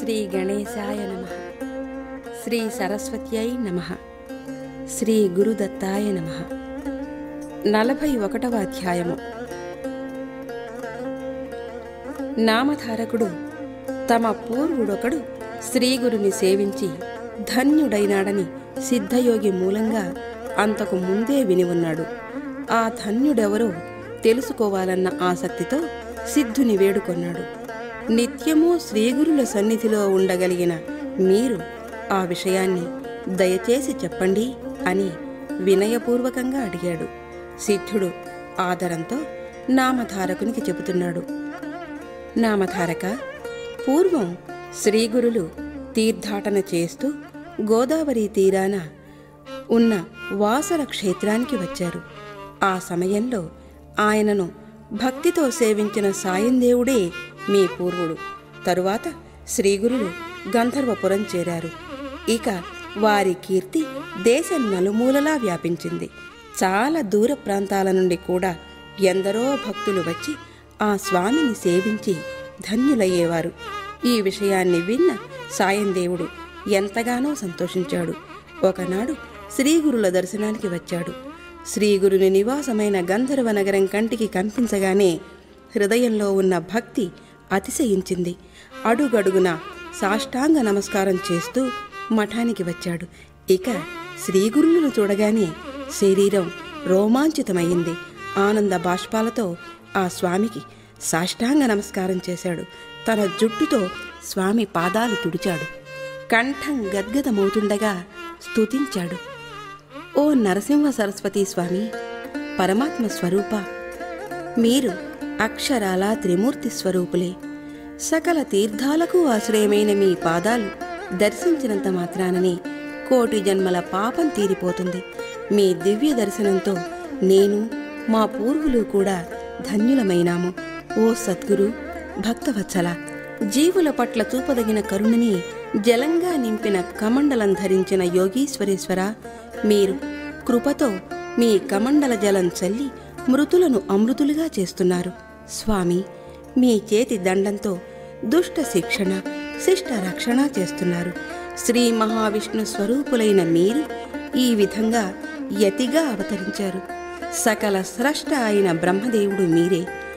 శ్రీ గణేశాయ నమ శ్రీ సరస్వత్యై నమ శ్రీ గురుదత్తాయ నమ నలభై ఒకటవ అధ్యాయము నామధారకుడు తమ పూర్వుడొకడు శ్రీగురుని సేవించి ధన్యుడైనాడని సిద్ధయోగి మూలంగా అంతకు ముందే విని ఉన్నాడు ఆ ధన్యుడెవరో తెలుసుకోవాలన్న ఆసక్తితో సిద్ధుని వేడుకొన్నాడు నిత్యము శ్రీగురుల సన్నిధిలో ఉండగలిగిన మీరు ఆ విషయాన్ని దయచేసి చెప్పండి అని వినయపూర్వకంగా అడిగాడు సిద్ధుడు ఆదరంతో నామధారకునికి చెబుతున్నాడు నామధారక పూర్వం శ్రీగురులు తీర్థాటన చేస్తూ గోదావరి తీరాన ఉన్న వాసర క్షేత్రానికి వచ్చారు ఆ సమయంలో ఆయనను భక్తితో సేవించిన సాయందేవుడే మీ పూర్వుడు తరువాత శ్రీగురులు గంధర్వపురం చేరారు ఇక వారి కీర్తి దేశం నలుమూలలా వ్యాపించింది చాలా దూర ప్రాంతాల నుండి కూడా ఎందరో భక్తులు వచ్చి ఆ స్వామిని సేవించి ధన్యులయ్యేవారు ఈ విషయాన్ని విన్న సాయందేవుడు ఎంతగానో సంతోషించాడు ఒకనాడు శ్రీగురుల దర్శనానికి వచ్చాడు శ్రీగురుని నివాసమైన గంధర్వ నగరం కంటికి కనిపించగానే హృదయంలో ఉన్న భక్తి అతిశయించింది అడుగడుగున సాష్టాంగ నమస్కారం చేస్తూ మఠానికి వచ్చాడు ఇక శ్రీగురులను చూడగానే శరీరం రోమాంచితమయ్యింది ఆనంద బాష్పాలతో ఆ స్వామికి సాష్టాంగ నమస్కారం చేశాడు తన జుట్టుతో స్వామి పాదాలు తుడిచాడు కంఠం గద్గదమవుతుండగా స్తుతించాడు ఓ నరసింహ సరస్వతి స్వామి పరమాత్మ స్వరూప మీరు అక్షరాల త్రిమూర్తి స్వరూపులే సకల తీర్థాలకు ఆశ్రయమైన మీ పాదాలు దర్శించినంత మాత్రానని కోటి జన్మల పాపం తీరిపోతుంది మీ దివ్య దర్శనంతో నేను మా పూర్వులు కూడా ధన్యులమైనాము ఓ సద్గురు భక్తవత్సల జీవుల పట్ల చూపదగిన కరుణని జలంగా నింపిన కమండలం ధరించిన యోగీశ్వరేశ్వర మీరు కృపతో మీ కమండల జలం చల్లి మృతులను అమృతులుగా చేస్తున్నారు స్వామి మీ చేతి దండంతో దుష్ట శిక్షణ శిష్ట రక్షణ చేస్తున్నారు శ్రీ మహావిష్ణు స్వరూపులైన మీరు ఈ విధంగా యతిగా అవతరించారు సకల స్రష్ట అయిన బ్రహ్మదేవుడు మీరే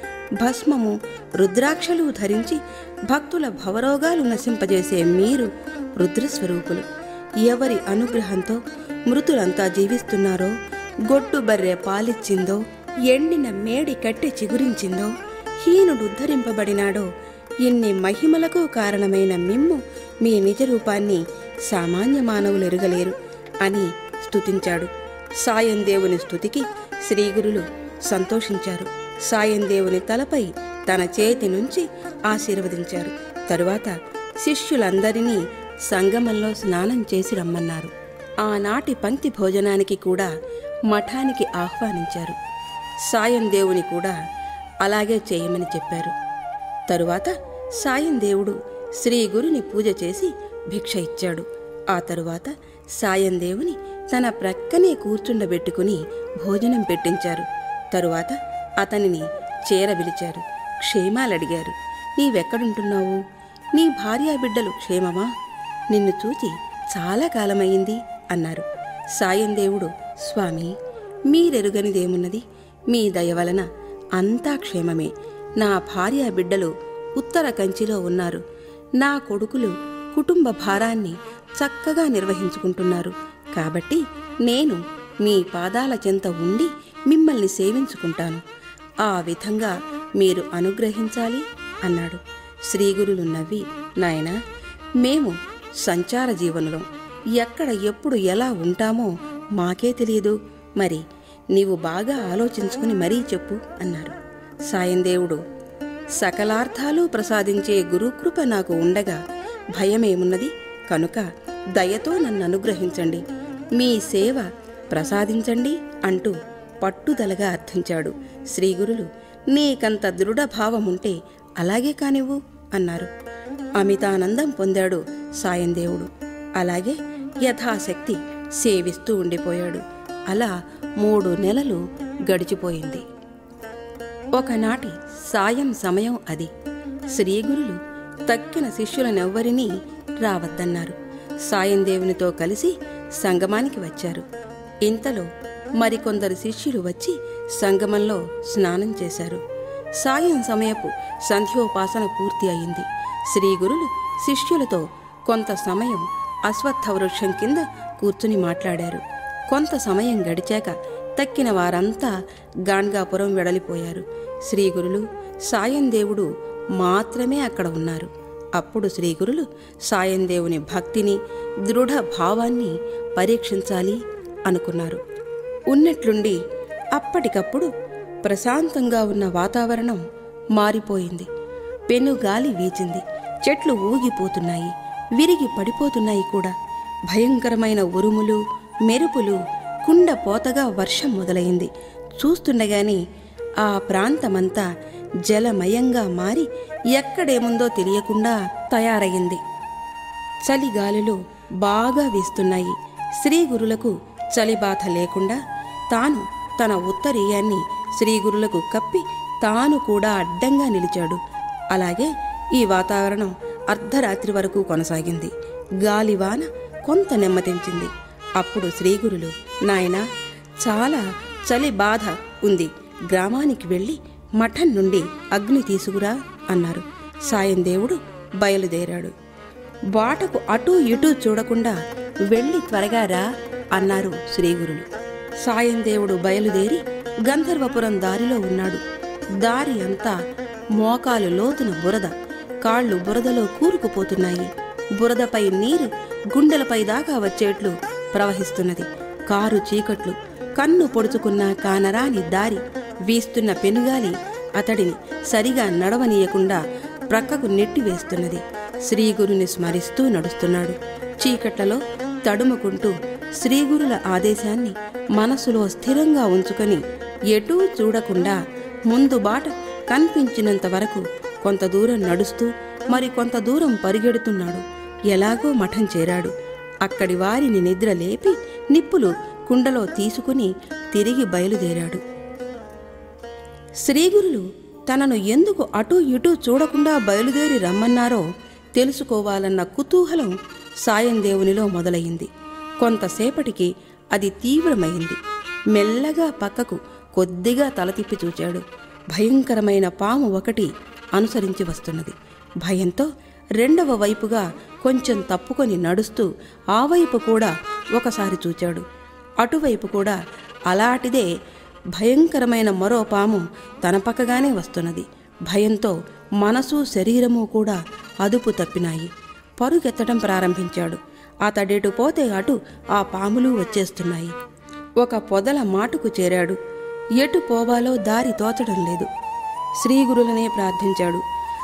భస్మము రుద్రాక్షలు ధరించి భక్తుల భవరోగాలు నశింపజేసే మీరు రుద్రస్వరూపులు ఎవరి అనుగ్రహంతో మృతులంతా జీవిస్తున్నారో గొడ్డు బర్రె పాలిచ్చిందో ఎండిన మేడి కట్టె చిగురించిందో హీనుడు ఉద్ధరింపబడినాడో ఇన్ని మహిమలకు కారణమైన మిమ్ము మీ నిజ రూపాన్ని సామాన్య మానవులు ఎరుగలేరు అని స్తుతించాడు సాయందేవుని స్తుతికి శ్రీగురులు సంతోషించారు సాయందేవుని తలపై తన చేతి నుంచి ఆశీర్వదించారు తరువాత శిష్యులందరినీ సంగమంలో స్నానం చేసి రమ్మన్నారు ఆనాటి పంక్తి భోజనానికి కూడా మఠానికి ఆహ్వానించారు సాయం దేవుని కూడా అలాగే చేయమని చెప్పారు తరువాత సాయం దేవుడు శ్రీ గురుని పూజ చేసి భిక్ష ఇచ్చాడు ఆ తరువాత సాయం దేవుని తన ప్రక్కనే కూర్చుండబెట్టుకుని భోజనం పెట్టించారు తరువాత అతనిని చేరబిలిచారు క్షేమాలడిగారు నీవెక్కడుంటున్నావు నీ భార్యా బిడ్డలు క్షేమమా నిన్ను చూచి చాలా కాలమయ్యింది అన్నారు సాయందేవుడు స్వామి మీరెరుగనిదేమున్నది మీ దయ వలన అంతా క్షేమమే నా భార్యా బిడ్డలు ఉత్తర కంచిలో ఉన్నారు నా కొడుకులు కుటుంబ భారాన్ని చక్కగా నిర్వహించుకుంటున్నారు కాబట్టి నేను మీ పాదాల చెంత ఉండి మిమ్మల్ని సేవించుకుంటాను ఆ విధంగా మీరు అనుగ్రహించాలి అన్నాడు శ్రీగురులు నవ్వి నాయనా మేము సంచార జీవనంలో ఎక్కడ ఎప్పుడు ఎలా ఉంటామో మాకే తెలియదు మరి నీవు బాగా ఆలోచించుకుని మరీ చెప్పు అన్నారు సాయందేవుడు సకలార్థాలు ప్రసాదించే గురుకృప నాకు ఉండగా భయమేమున్నది కనుక దయతో నన్ను అనుగ్రహించండి మీ సేవ ప్రసాదించండి అంటూ పట్టుదలగా అర్థించాడు శ్రీగురులు నీకంత దృఢభావముంటే అలాగే కానివ్వు అన్నారు అమితానందం పొందాడు సాయందేవుడు అలాగే యథాశక్తి సేవిస్తూ ఉండిపోయాడు అలా మూడు నెలలు గడిచిపోయింది ఒకనాటి సాయం సమయం అది శ్రీగురులు తక్కిన శిష్యులనెవ్వరినీ రావద్దన్నారు సాయం దేవునితో కలిసి సంగమానికి వచ్చారు ఇంతలో మరికొందరు శిష్యులు వచ్చి సంగమంలో స్నానం చేశారు సాయం సమయపు సంధ్యోపాసన పూర్తి అయింది శ్రీగురులు శిష్యులతో కొంత సమయం అశ్వత్థ వృక్షం కింద కూర్చుని మాట్లాడారు కొంత సమయం గడిచాక తక్కిన వారంతా గాన్గాపురం వెడలిపోయారు శ్రీగురులు సాయం దేవుడు మాత్రమే అక్కడ ఉన్నారు అప్పుడు శ్రీగురులు సాయం దేవుని భక్తిని దృఢ భావాన్ని పరీక్షించాలి అనుకున్నారు ఉన్నట్లుండి అప్పటికప్పుడు ప్రశాంతంగా ఉన్న వాతావరణం మారిపోయింది పెనుగాలి వీచింది చెట్లు ఊగిపోతున్నాయి విరిగి పడిపోతున్నాయి కూడా భయంకరమైన ఉరుములు మెరుపులు కుండ పోతగా వర్షం మొదలైంది చూస్తుండగానే ఆ ప్రాంతమంతా జలమయంగా మారి ఎక్కడేముందో తెలియకుండా తయారయింది చలిగాలులు బాగా వీస్తున్నాయి శ్రీగురులకు చలిబాధ లేకుండా తాను తన ఉత్తరీయాన్ని శ్రీగురులకు కప్పి తాను కూడా అడ్డంగా నిలిచాడు అలాగే ఈ వాతావరణం అర్ధరాత్రి వరకు కొనసాగింది గాలివాన కొంత నెమ్మదించింది అప్పుడు శ్రీగురులు నాయనా చాలా చలి బాధ ఉంది గ్రామానికి వెళ్ళి మఠం నుండి అగ్ని తీసుకురా అన్నారు సాయం దేవుడు బయలుదేరాడు బాటకు అటూ ఇటూ చూడకుండా వెళ్ళి త్వరగా రా అన్నారు శ్రీగురులు సాయం దేవుడు బయలుదేరి గంధర్వపురం దారిలో ఉన్నాడు దారి అంతా మోకాలు లోతున బురద కాళ్ళు బురదలో కూరుకుపోతున్నాయి బురదపై నీరు గుండెలపై దాకా వచ్చేట్లు ప్రవహిస్తున్నది కారు చీకట్లు కన్ను పొడుచుకున్న కానరాని దారి వీస్తున్న పెనుగాలి అతడిని సరిగా నడవనీయకుండా ప్రక్కకు నెట్టివేస్తున్నది శ్రీగురుని స్మరిస్తూ నడుస్తున్నాడు చీకట్లలో తడుముకుంటూ శ్రీగురుల ఆదేశాన్ని మనసులో స్థిరంగా ఉంచుకొని ఎటూ చూడకుండా ముందు బాట కనిపించినంత వరకు కొంత దూరం నడుస్తూ మరి కొంత దూరం పరిగెడుతున్నాడు ఎలాగో మఠం చేరాడు అక్కడి వారిని నిద్ర లేపి నిప్పులు కుండలో తీసుకుని తిరిగి బయలుదేరాడు శ్రీగురులు తనను ఎందుకు అటూ ఇటూ చూడకుండా బయలుదేరి రమ్మన్నారో తెలుసుకోవాలన్న కుతూహలం సాయం దేవునిలో మొదలయింది కొంతసేపటికి అది తీవ్రమైంది మెల్లగా పక్కకు కొద్దిగా తల తిప్పి చూచాడు భయంకరమైన పాము ఒకటి అనుసరించి వస్తున్నది భయంతో రెండవ వైపుగా కొంచెం తప్పుకొని నడుస్తూ ఆ వైపు కూడా ఒకసారి చూచాడు అటువైపు కూడా అలాంటిదే భయంకరమైన మరో పాము తన పక్కగానే వస్తున్నది భయంతో మనసు శరీరము కూడా అదుపు తప్పినాయి పరుగెత్తడం ప్రారంభించాడు అతడెటు పోతే అటు ఆ పాములు వచ్చేస్తున్నాయి ఒక పొదల మాటుకు చేరాడు ఎటు పోవాలో దారి తోచడం లేదు శ్రీగురులనే ప్రార్థించాడు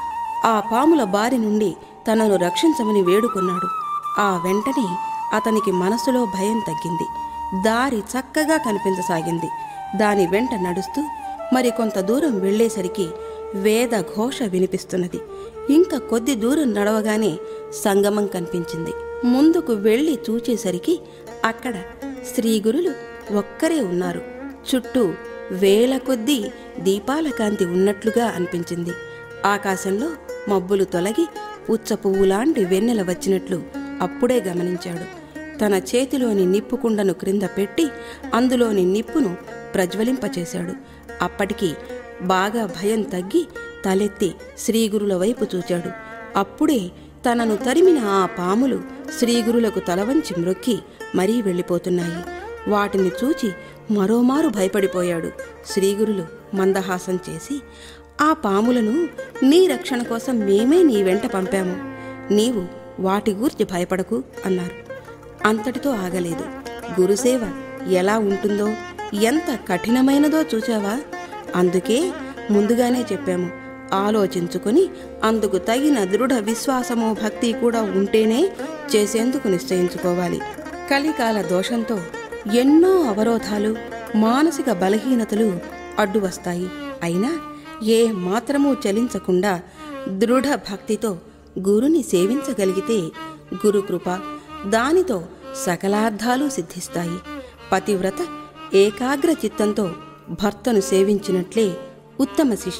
ఆ పాముల బారి నుండి తనను రక్షించమని వేడుకున్నాడు ఆ వెంటనే అతనికి మనసులో భయం తగ్గింది దారి చక్కగా కనిపించసాగింది దాని వెంట నడుస్తూ మరి కొంత దూరం వెళ్ళేసరికి వేద ఘోష వినిపిస్తున్నది ఇంకా కొద్ది దూరం నడవగానే సంగమం కనిపించింది ముందుకు వెళ్ళి చూచేసరికి అక్కడ శ్రీగురులు ఒక్కరే ఉన్నారు చుట్టూ వేల కొద్దీ దీపాల కాంతి ఉన్నట్లుగా అనిపించింది ఆకాశంలో మబ్బులు తొలగి పుచ్చ పువ్వులాంటి వెన్నెల వచ్చినట్లు అప్పుడే గమనించాడు తన చేతిలోని నిప్పు కుండను క్రింద పెట్టి అందులోని నిప్పును ప్రజ్వలింపచేశాడు అప్పటికి బాగా భయం తగ్గి తలెత్తి శ్రీగురుల వైపు చూచాడు అప్పుడే తనను తరిమిన ఆ పాములు శ్రీగురులకు తలవంచి మ్రొక్కి మరీ వెళ్ళిపోతున్నాయి వాటిని చూచి మరోమారు భయపడిపోయాడు శ్రీగురులు మందహాసం చేసి ఆ పాములను నీ రక్షణ కోసం మేమే నీ వెంట పంపాము నీవు వాటి గూర్చి భయపడకు అన్నారు అంతటితో ఆగలేదు గురుసేవ ఎలా ఉంటుందో ఎంత కఠినమైనదో చూచావా అందుకే ముందుగానే చెప్పాము ఆలోచించుకుని అందుకు తగిన దృఢ విశ్వాసము భక్తి కూడా ఉంటేనే చేసేందుకు నిశ్చయించుకోవాలి కలికాల దోషంతో ఎన్నో అవరోధాలు మానసిక బలహీనతలు అడ్డు వస్తాయి అయినా ఏ మాత్రమూ చలించకుండా దృఢ భక్తితో గురుని సేవించగలిగితే గురుకృప దానితో సకలార్థాలు సిద్ధిస్తాయి పతివ్రత ఏకాగ్ర చిత్తంతో భర్తను సేవించినట్లే ఉత్తమ శిష్యుడు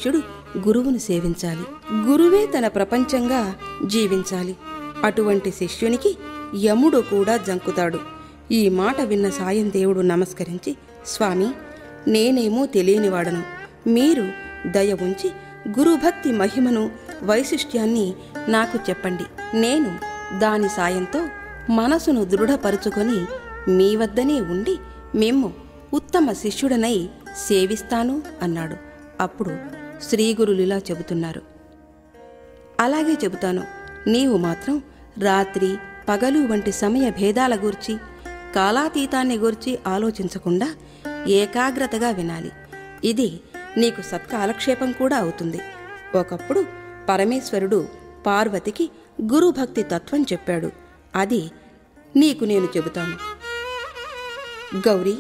గురువును సేవించాలి గురువే తన ప్రపంచంగా జీవించాలి అటువంటి శిష్యునికి యముడు కూడా జంకుతాడు ఈ మాట విన్న సాయం దేవుడు నమస్కరించి స్వామి నేనేమో తెలియనివాడను మీరు దయ ఉంచి గురుభక్తి మహిమను వైశిష్ట్యాన్ని నాకు చెప్పండి నేను దాని సాయంతో మనసును దృఢపరుచుకొని మీ వద్దనే ఉండి మేము ఉత్తమ శిష్యుడనై సేవిస్తాను అన్నాడు అప్పుడు శ్రీగురులిలా చెబుతున్నారు అలాగే చెబుతాను నీవు మాత్రం రాత్రి పగలు వంటి సమయ భేదాల గూర్చి కాలాతీతాన్ని గూర్చి ఆలోచించకుండా ఏకాగ్రతగా వినాలి ఇది నీకు సత్కాలక్షేపం కూడా అవుతుంది ఒకప్పుడు పరమేశ్వరుడు పార్వతికి గురుభక్తి తత్వం చెప్పాడు అది నీకు నేను చెబుతాను గౌరీ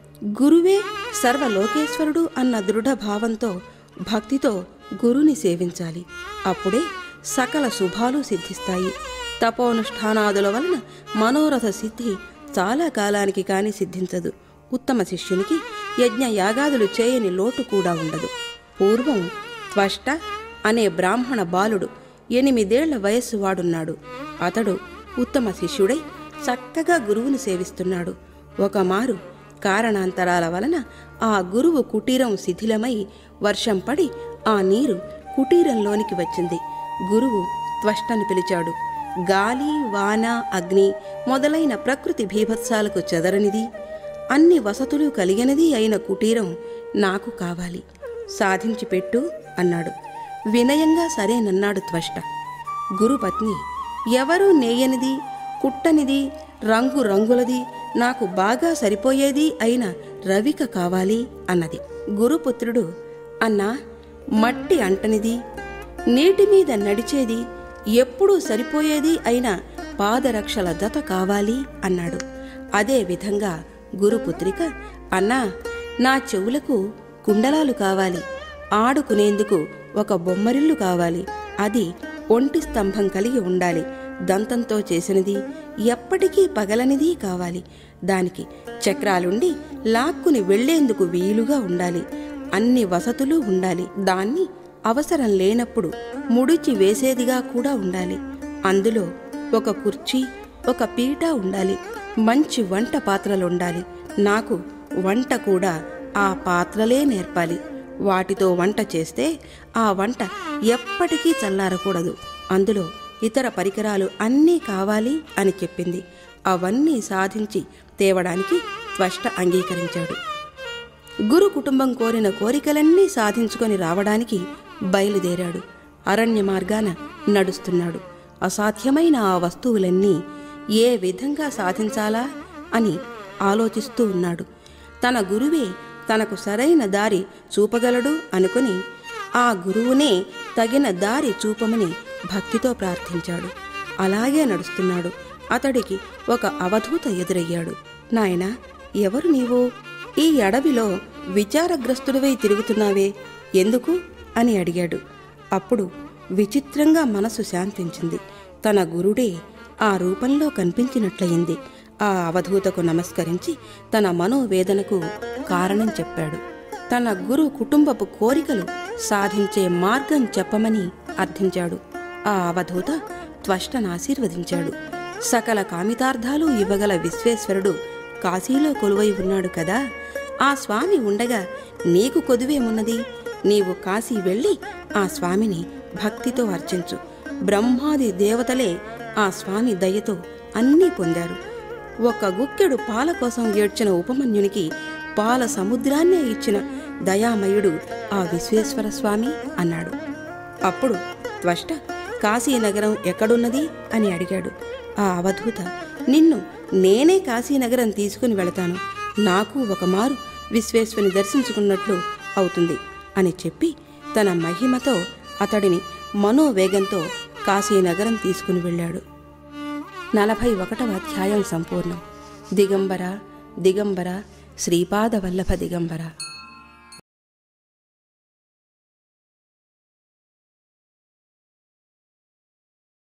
గురువే సర్వలోకేశ్వరుడు అన్న దృఢ భావంతో భక్తితో గురుని సేవించాలి అప్పుడే సకల శుభాలు సిద్ధిస్తాయి తపోనుష్ఠానాదుల వలన మనోరథ సిద్ధి చాలా కాలానికి కాని సిద్ధించదు ఉత్తమ శిష్యునికి యజ్ఞ యాగాదులు చేయని లోటు కూడా ఉండదు పూర్వం త్వష్ట అనే బ్రాహ్మణ బాలుడు ఎనిమిదేళ్ల వయస్సు వాడున్నాడు అతడు ఉత్తమ శిష్యుడై చక్కగా గురువుని సేవిస్తున్నాడు ఒకమారు కారణాంతరాల వలన ఆ గురువు కుటీరం శిథిలమై వర్షం పడి ఆ నీరు కుటీరంలోనికి వచ్చింది గురువు త్వష్టను పిలిచాడు గాలి వాన అగ్ని మొదలైన ప్రకృతి భీభత్సాలకు చెదరనిది అన్ని వసతులు కలిగినది అయిన కుటీరం నాకు కావాలి సాధించి పెట్టు అన్నాడు వినయంగా సరేనన్నాడు త్వష్ట గురుపత్ని ఎవరూ నేయనిది కుట్టనిది రంగు రంగులది నాకు బాగా సరిపోయేది అయిన రవిక కావాలి అన్నది గురుపుత్రుడు అన్నా మట్టి అంటనిది నీటి మీద నడిచేది ఎప్పుడూ సరిపోయేది అయిన పాదరక్షల జత కావాలి అన్నాడు అదే విధంగా గురుపుత్రిక అన్నా నా చెవులకు కుండలాలు కావాలి ఆడుకునేందుకు ఒక బొమ్మరిల్లు కావాలి అది ఒంటి స్తంభం కలిగి ఉండాలి దంతంతో చేసినది ఎప్పటికీ పగలనిది కావాలి దానికి చక్రాలుండి లాక్కుని వెళ్లేందుకు వీలుగా ఉండాలి అన్ని వసతులు ఉండాలి దాన్ని అవసరం లేనప్పుడు ముడిచి వేసేదిగా కూడా ఉండాలి అందులో ఒక కుర్చీ ఒక పీట ఉండాలి మంచి వంట పాత్రలుండాలి నాకు వంట కూడా ఆ పాత్రలే నేర్పాలి వాటితో వంట చేస్తే ఆ వంట ఎప్పటికీ చల్లారకూడదు అందులో ఇతర పరికరాలు అన్నీ కావాలి అని చెప్పింది అవన్నీ సాధించి తేవడానికి త్వష్ట అంగీకరించాడు గురు కుటుంబం కోరిన కోరికలన్నీ సాధించుకొని రావడానికి బయలుదేరాడు అరణ్య మార్గాన నడుస్తున్నాడు అసాధ్యమైన ఆ వస్తువులన్నీ ఏ విధంగా సాధించాలా అని ఆలోచిస్తూ ఉన్నాడు తన గురువే తనకు సరైన దారి చూపగలడు అనుకుని ఆ గురువునే తగిన దారి చూపమని భక్తితో ప్రార్థించాడు అలాగే నడుస్తున్నాడు అతడికి ఒక అవధూత ఎదురయ్యాడు నాయనా ఎవరు నీవు ఈ అడవిలో విచారగ్రస్తుడివై తిరుగుతున్నావే ఎందుకు అని అడిగాడు అప్పుడు విచిత్రంగా మనసు శాంతించింది తన గురుడే ఆ రూపంలో కనిపించినట్లయింది ఆ అవధూతకు నమస్కరించి తన మనోవేదనకు కారణం చెప్పాడు తన గురు కుటుంబపు కోరికలు సాధించే మార్గం చెప్పమని అర్థించాడు ఆ అవధూత త్వష్టను ఆశీర్వదించాడు సకల కామితార్థాలు ఇవ్వగల విశ్వేశ్వరుడు కాశీలో కొలువై ఉన్నాడు కదా ఆ స్వామి ఉండగా నీకు కొదువేమున్నది నీవు కాశీ వెళ్ళి ఆ స్వామిని భక్తితో అర్చించు బ్రహ్మాది దేవతలే ఆ స్వామి దయతో అన్నీ పొందారు ఒక గుక్కెడు పాల కోసం ఏడ్చిన ఉపమన్యునికి పాల సముద్రాన్నే ఇచ్చిన దయామయుడు ఆ విశ్వేశ్వర స్వామి అన్నాడు అప్పుడు త్వష్ట కాశీనగరం ఎక్కడున్నది అని అడిగాడు ఆ అవధూత నిన్ను నేనే కాశీనగరం తీసుకుని వెళతాను నాకు ఒకమారు విశ్వేశ్వని దర్శించుకున్నట్లు అవుతుంది అని చెప్పి తన మహిమతో అతడిని మనోవేగంతో కాశీనగరం తీసుకుని వెళ్ళాడు నలభై ఒకటవ అధ్యాయం సంపూర్ణం దిగంబర దిగంబర శ్రీపాదవల్లభ దిగంబర